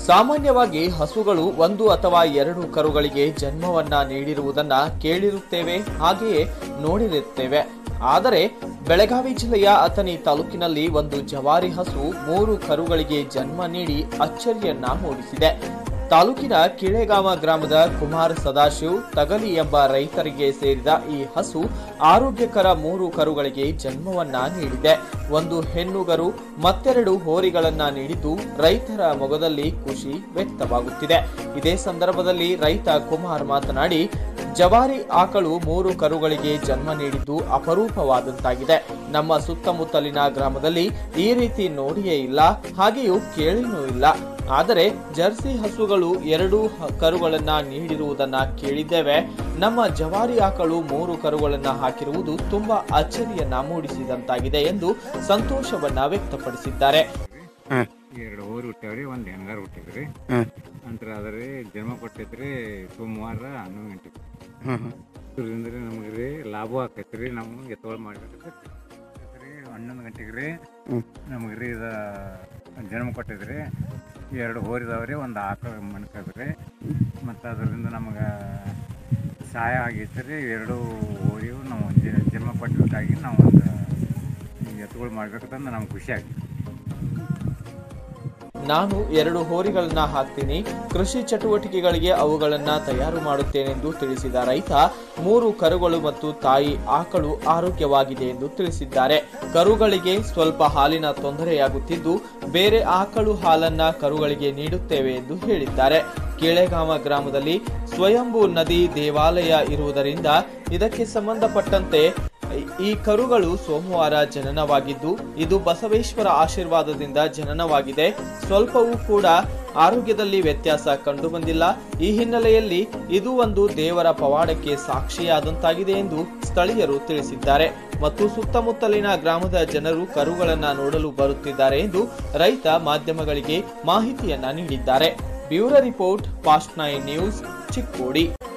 ಸಾಮಾನ್ಯವಾಗಿ ಹಸುಗಳು ಒಂದು ಅಥವಾ ಎರಡು ಕರುಗಳಿಗೆ ಜನ್ಮವನ್ನ ನೀಡಿರುವುದನ್ನ ಕೇಳಿರುತ್ತೇವೆ ಹಾಗೆಯೇ ನೋಡಿರುತ್ತೇವೆ ಆದರೆ ಬೆಳಗಾವಿ ಜಿಲ್ಲೆಯ ಅಥಣಿ ತಾಲೂಕಿನಲ್ಲಿ ಒಂದು ಜವಾರಿ ಹಸು ಮೂರು ಕರುಗಳಿಗೆ ಜನ್ಮ ನೀಡಿ ಅಚ್ಚರಿಯನ್ನ ಮೂಡಿಸಿದೆ ತಾಲೂಕಿನ ಕಿಳೆಗಾವ ಗ್ರಾಮದ ಕುಮಾರ್ ಸದಾಶಿವ್ ತಗಲಿ ಎಂಬ ರೈತರಿಗೆ ಸೇರಿದ ಈ ಹಸು ಆರೋಗ್ಯಕರ ಮೂರು ಕರುಗಳಿಗೆ ಜನ್ಮವನ್ನ ನೀಡಿದೆ ಒಂದು ಹೆಣ್ಣುಗರು ಮತ್ತೆರಡು ಹೋರಿಗಳನ್ನ ನೀಡಿದ್ದು ರೈತರ ಮೊಗದಲ್ಲಿ ಖುಷಿ ವ್ಯಕ್ತವಾಗುತ್ತಿದೆ ಇದೇ ಸಂದರ್ಭದಲ್ಲಿ ರೈತ ಕುಮಾರ್ ಮಾತನಾಡಿ ಜವಾರಿ ಆಕಳು ಮೂರು ಕರುಗಳಿಗೆ ಜನ್ಮ ನೀಡಿದ್ದು ಅಪರೂಪವಾದಂತಾಗಿದೆ ನಮ್ಮ ಸುತ್ತಮುತ್ತಲಿನ ಗ್ರಾಮದಲ್ಲಿ ಈ ರೀತಿ ನೋಡಿಯೇ ಇಲ್ಲ ಹಾಗೆಯೂ ಕೇಳಿನೂ ಇಲ್ಲ ಆದರೆ ಜರ್ಸಿ ಹಸುಗಳು ಎರಡು ಹ- ಕರುಗಳನ್ನ ನೀಡಿರುವುದನ್ನ ಕೇಳಿದ್ದೇವೆ ನಮ್ಮ ಜವಾರಿ ಆಕಳು ಮೂರು ಕರುಗಳನ್ನ ಹಾಕಿರುವುದು ತುಂಬಾ ಅಚ್ಚರಿಯನ್ನ ಮೂಡಿಸಿದಂತಾಗಿದೆ ಎಂದು ಸಂತೋಷವನ್ನ ವ್ಯಕ್ತಪಡಿಸಿದ್ದಾರೆ ಹಾಂ ಎರಡು ಊರು ಹುಟ್ಟ್ಯಾವ್ರಿ ಒಂದು ಹೆಣ್ಗಾರು ಹುಟ್ಟಿದ್ರಿ ಹಾಂ ನಂತರ ಅದ್ರಿ ಜನ್ಮ ಕೊಟ್ಟೈತ್ರಿ ಸೋಮವಾರ ಹನ್ನೊಂದು ಗಂಟೆಗೆ ಹಾಂ ಹಾಂ ಇದರಿಂದ ನಮಗೆ ರೀ ಲಾಭ ಆಕೈತಿ ರೀ ನಾವು ಎತ್ತುಗಳು ಮಾಡ್ಬೇಕೈತಿ ರೀ ಹನ್ನೊಂದು ಗಂಟೆಗೆ ರೀ ಹ್ಮ್. ನಮಗೆ ರೀ ಇದು ಜನ್ಮ ಕೊಟ್ಟೈತ್ರಿ ಎರಡು ಹೋರಿದಾವ್ರಿ ಒಂದು ಆಕಳ ಮಣ್ಕದ್ರಿ ಮತ್ತು ಅದರಿಂದ ನಮಗೆ ಸಹಾಯ ಆಗೈತೆ ರೀ ಎರಡು ಹೋರಿವು ನಾವು ಜ- ಜನ್ಮ ಕೊಟ್ಟಿದ್ದಕ್ಕಾಗಿ ನಾವು ಒಂದು ಎತ್ತುಗಳು ಮಾಡ್ಬೇಕಂತಂದು ನಮ್ಗೆ ಖುಷಿ ಆಗ್ತದೆ ನಾನು ಎರಡು ಹೋರಿಗಳನ್ನ ಹಾಕ್ತೀನಿ ಕೃಷಿ ಚಟುವಟಿಕೆಗಳಿಗೆ ಅವುಗಳನ್ನ ತಯಾರು ಮಾಡುತ್ತೇನೆಂದು ತಿಳಿಸಿದ ರೈತ ಮೂರು ಕರುಗಳು ಮತ್ತು ತಾಯಿ ಆಕಳು ಆರೋಗ್ಯವಾಗಿದೆ ಎಂದು ತಿಳಿಸಿದ್ದಾರೆ ಕರುಗಳಿಗೆ ಸ್ವಲ್ಪ ಹಾಲಿನ ತೊಂದರೆಯಾಗುತ್ತಿದ್ದು ಬೇರೆ ಆಕಳು ಹಾಲನ್ನ ಕರುಗಳಿಗೆ ನೀಡುತ್ತೇವೆ ಎಂದು ಹೇಳಿದ್ದಾರೆ ಕೀಳೆಗಾಮ ಗ್ರಾಮದಲ್ಲಿ ಸ್ವಯಂಭೂ ನದಿ ದೇವಾಲಯ ಇರುವುದರಿಂದ ಇದಕ್ಕೆ ಸಂಬಂಧಪಟ್ಟಂತೆ ಈ ಕರುಗಳು ಸೋಮವಾರ ಜನನವಾಗಿದ್ದು ಇದು ಬಸವೇಶ್ವರ ಆಶೀರ್ವಾದದಿಂದ ಜನನವಾಗಿದೆ ಸ್ವಲ್ಪವೂ ಕೂಡ ಆರೋಗ್ಯದಲ್ಲಿ ವ್ಯತ್ಯಾಸ ಕಂಡುಬಂದಿಲ್ಲ ಈ ಹಿನ್ನೆಲೆಯಲ್ಲಿ ಇದು ಒಂದು ದೇವರ ಪವಾಡಕ್ಕೆ ಸಾಕ್ಷಿಯಾದಂತಾಗಿದೆ ಎಂದು ಸ್ಥಳೀಯರು ತಿಳಿಸಿದ್ದಾರೆ ಮತ್ತು ಸುತ್ತಮುತ್ತಲಿನ ಗ್ರಾಮದ ಜನರು ಕರುಗಳನ್ನ ನೋಡಲು ಬರುತ್ತಿದ್ದಾರೆ ಎಂದು ರೈತ ಮಾಧ್ಯಮಗಳಿಗೆ ಮಾಹಿತಿಯನ್ನ ನೀಡಿದ್ದಾರೆ bureau report fast nine news Chikkodi